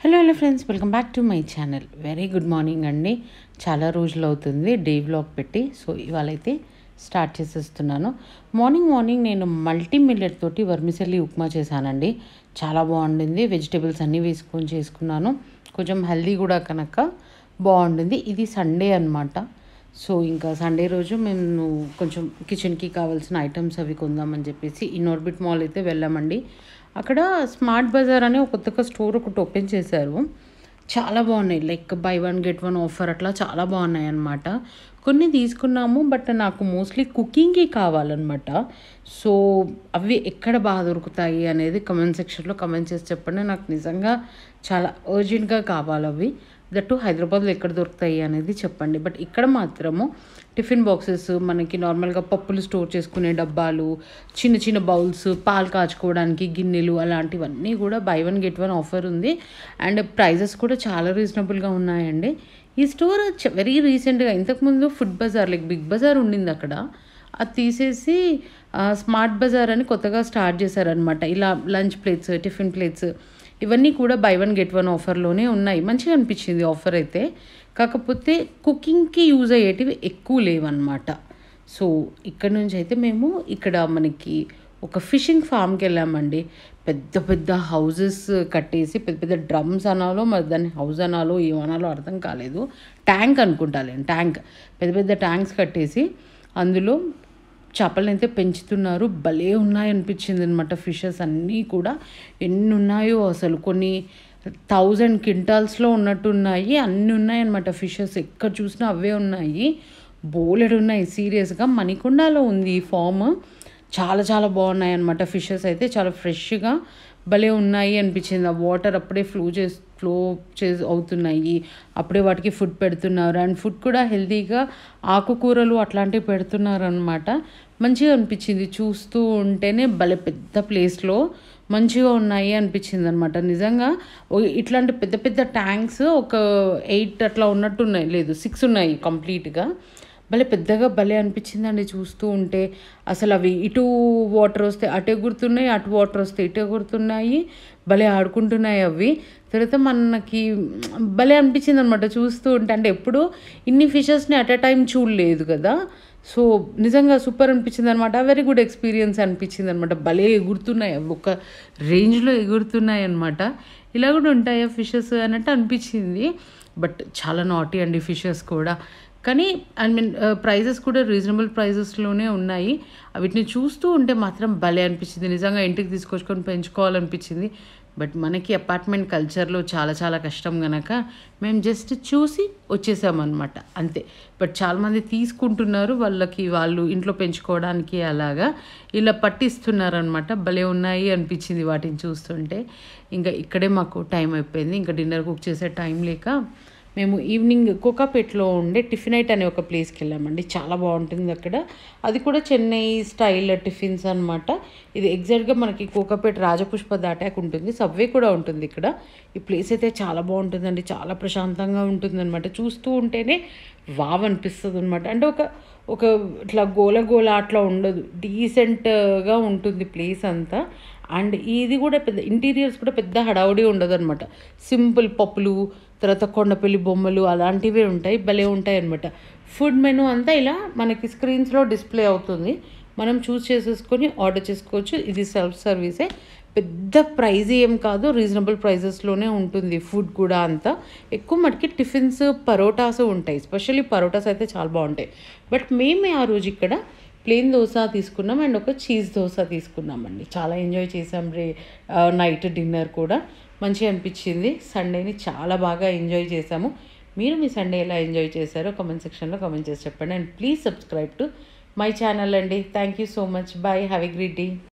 hello hello friends welcome back to my channel very good morning అండి చాలా రోజులు అవుతుంది డే వ్లాగ్ పెట్టి సో ఇవాళ అయితే స్టార్ట్ చేసేస్తున్నాను మార్నింగ్ మార్నింగ్ నేను మల్టీ మిల్లెట్ తోటి వర్మిసెల్లి ఉప్మా చేశానండి చాలా బాగుండింది వెజిటేబుల్స్ అన్నీ వేసుకొని చేసుకున్నాను కొంచెం హెల్దీ కూడా కనుక బాగుండింది ఇది సండే అనమాట సో ఇంకా సండే రోజు మేము కొంచెం కిచెన్కి కావాల్సిన ఐటమ్స్ అవి కొందామని చెప్పేసి ఇన్నోర్బిట్ మాల్ అయితే వెళ్ళామండి అక్కడ స్మార్ట్ బజార్ అని ఒక కొత్తగా స్టోర్ ఒకటి ఓపెన్ చేశారు చాలా బాగున్నాయి like buy one get one offer అట్లా చాలా బాగున్నాయి అన్నమాట కొన్ని తీసుకున్నాము బట్ నాకు మోస్ట్లీ కుకింగ్కి కావాలన్నమాట సో అవి ఎక్కడ బాగా దొరుకుతాయి అనేది కమెంట్ సెక్షన్లో కమెంట్ చేసి చెప్పండి నాకు నిజంగా చాలా అర్జెంట్గా కావాలి అవి దట్టు హైదరాబాద్లో ఎక్కడ దొరుకుతాయి అనేది చెప్పండి బట్ ఇక్కడ మాత్రము టిఫిన్ బాక్సెస్ మనకి నార్మల్గా పప్పులు స్టోర్ చేసుకునే డబ్బాలు చిన్న చిన్న బౌల్స్ పాలు కాచుకోవడానికి గిన్నెలు అలాంటివన్నీ కూడా buy one get one offer ఉంది అండ్ ప్రైజెస్ కూడా చాలా రీజనబుల్గా ఉన్నాయండి ఈ స్టోర్ వెరీ రీసెంట్గా ఇంతకుముందు food bazaar like big bazaar ఉండింది అక్కడ అది తీసేసి స్మార్ట్ బజార్ అని కొత్తగా స్టార్ట్ చేశారనమాట ఇలా లంచ్ ప్లేట్స్ టిఫిన్ ప్లేట్స్ ఇవన్నీ కూడా బై వన్ గెట్ వన్ ఆఫర్లోనే ఉన్నాయి మంచిగా అనిపించింది ఆఫర్ అయితే కాకపోతే కుకింగ్కి యూజ్ అయ్యేటివి ఎక్కువ లేవన్నమాట సో ఇక్కడ నుంచి అయితే మేము ఇక్కడ మనకి ఒక ఫిషింగ్ ఫామ్కి వెళ్ళామండి పెద్ద పెద్ద హౌజెస్ కట్టేసి పెద్ద పెద్ద డ్రమ్స్ అనాలో మరి దాన్ని హౌస్ అనాలో ఏమనాలో అర్థం కాలేదు ట్యాంక్ అనుకుంటాలే ట్యాంక్ పెద్ద పెద్ద ట్యాంక్స్ కట్టేసి అందులో చేపలను అయితే పెంచుతున్నారు భలే ఉన్నాయి అనిపించింది అనమాట ఫిషెస్ అన్నీ కూడా ఎన్ని ఉన్నాయో అసలు కొన్ని థౌజండ్ క్వింటాల్స్లో ఉన్నట్టున్నాయి అన్నీ ఉన్నాయన్నమాట ఫిషెస్ ఎక్కడ చూసినా అవే ఉన్నాయి బోలెడు ఉన్నాయి సీరియస్గా మణికొండలో ఉంది ఈ ఫామ్ చాలా చాలా బాగున్నాయి అనమాట ఫిషెస్ అయితే చాలా ఫ్రెష్గా భలే ఉన్నాయి అనిపించింది ఆ వాటర్ అప్పుడే ఫ్లో చేసి ఫ్లో చే అవుతున్నాయి అప్పుడే వాటికి ఫుడ్ పెడుతున్నారు అండ్ ఫుడ్ కూడా హెల్తీగా ఆకుకూరలు అట్లాంటివి పెడుతున్నారు అనమాట మంచిగా అనిపించింది చూస్తూ ఉంటేనే భలే పెద్ద ప్లేస్లో మంచిగా ఉన్నాయి అనిపించింది అనమాట నిజంగా ఇట్లాంటి పెద్ద పెద్ద ట్యాంక్స్ ఒక ఎయిట్ అట్లా ఉన్నట్టున్నాయి లేదు సిక్స్ ఉన్నాయి కంప్లీట్గా భలే పెద్దగా భలే అనిపించిందండి చూస్తూ ఉంటే అసలు అవి ఇటు వాటర్ వస్తే అటు ఎగురుతున్నాయి అటు వాటర్ వస్తే ఇటు ఎగురుతున్నాయి భలే ఆడుకుంటున్నాయి అవి తర్వాత మనకి భలే అనిపించింది అనమాట చూస్తూ ఉంటే అంటే ఎప్పుడు ఇన్ని ఫిషెస్ని అట్ ఎ టైం చూడలేదు కదా సో నిజంగా సూపర్ అనిపించింది అనమాట వెరీ గుడ్ ఎక్స్పీరియన్స్ అనిపించింది అనమాట భలే ఎగురుతున్నాయి ఒక రేంజ్లో ఎగురుతున్నాయి అనమాట ఇలా కూడా ఉంటాయా ఫిషెస్ అన్నట్టు అనిపించింది బట్ చాలా నాటీ అండి ఫిషెస్ కూడా కానీ ఐ మీన్ ప్రైజెస్ కూడా రీజనబుల్ ప్రైజెస్లోనే ఉన్నాయి వీటిని చూస్తూ ఉంటే మాత్రం భలే అనిపించింది నిజంగా ఇంటికి తీసుకొచ్చుకొని పెంచుకోవాలనిపించింది బట్ మనకి అపార్ట్మెంట్ కల్చర్లో చాలా చాలా కష్టం కనుక మేము జస్ట్ చూసి వచ్చేసామన్నమాట అంతే బట్ చాలామంది తీసుకుంటున్నారు వాళ్ళకి వాళ్ళు ఇంట్లో పెంచుకోవడానికి అలాగా ఇలా పట్టిస్తున్నారనమాట భలే ఉన్నాయి అనిపించింది వాటిని చూస్తుంటే ఇంకా ఇక్కడే మాకు టైం అయిపోయింది ఇంకా డిన్నర్ కుక్ చేసే టైం లేక మేము ఈవినింగ్ కోకాపేట్లో ఉండే టిఫినైట్ అనే ఒక ప్లేస్కి వెళ్ళామండి చాలా బాగుంటుంది అక్కడ అది కూడా చెన్నై స్టైల్ టిఫిన్స్ అనమాట ఇది ఎగ్జాక్ట్గా మనకి కోకాపేట రాజపుష్ప దాటాక ఉంటుంది సబ్వే కూడా ఉంటుంది ఇక్కడ ఈ ప్లేస్ అయితే చాలా బాగుంటుందండి చాలా ప్రశాంతంగా ఉంటుందన్నమాట చూస్తూ ఉంటేనే వావ్ అనిపిస్తుంది అనమాట అంటే ఒక ఒక ఇట్లా గోల గోల అట్లా ఉండదు డీసెంట్గా ఉంటుంది ప్లేస్ అంతా అండ్ ఇది కూడా పెద్ద ఇంటీరియర్స్ కూడా పెద్ద హడావుడి ఉండదు అనమాట సింపుల్ పప్పులు తర్వాత కొండపల్లి బొమ్మలు అలాంటివే ఉంటాయి భలే ఉంటాయి అనమాట ఫుడ్ మెనూ అంతా ఇలా మనకి స్క్రీన్స్లో డిస్ప్లే అవుతుంది మనం చూస్ చేసేసుకొని ఆర్డర్ చేసుకోవచ్చు ఇది సెల్ఫ్ సర్వీసే పెద్ద ప్రైజ్ ఏం కాదు రీజనబుల్ ప్రైజెస్లోనే ఉంటుంది ఫుడ్ కూడా అంతా ఎక్కువ మటుకి టిఫిన్స్ పరోటాస్ ఉంటాయి స్పెషల్లీ పరోటాస్ అయితే చాలా బాగుంటాయి బట్ మేమే ఆ రోజు ఇక్కడ ప్లెయిన్ దోశ తీసుకున్నాం అండ్ ఒక చీజ్ దోశ తీసుకున్నామండి చాలా ఎంజాయ్ చేసాం రే నైట్ డిన్నర్ కూడా మంచిగా అనిపించింది సండేని చాలా బాగా ఎంజాయ్ చేసాము మీరు మీ సండే ఎలా ఎంజాయ్ చేశారో కామెంట్ సెక్షన్లో కామెంట్ చేసి చెప్పండి and please subscribe to my channel అండి thank you so much bye have a great day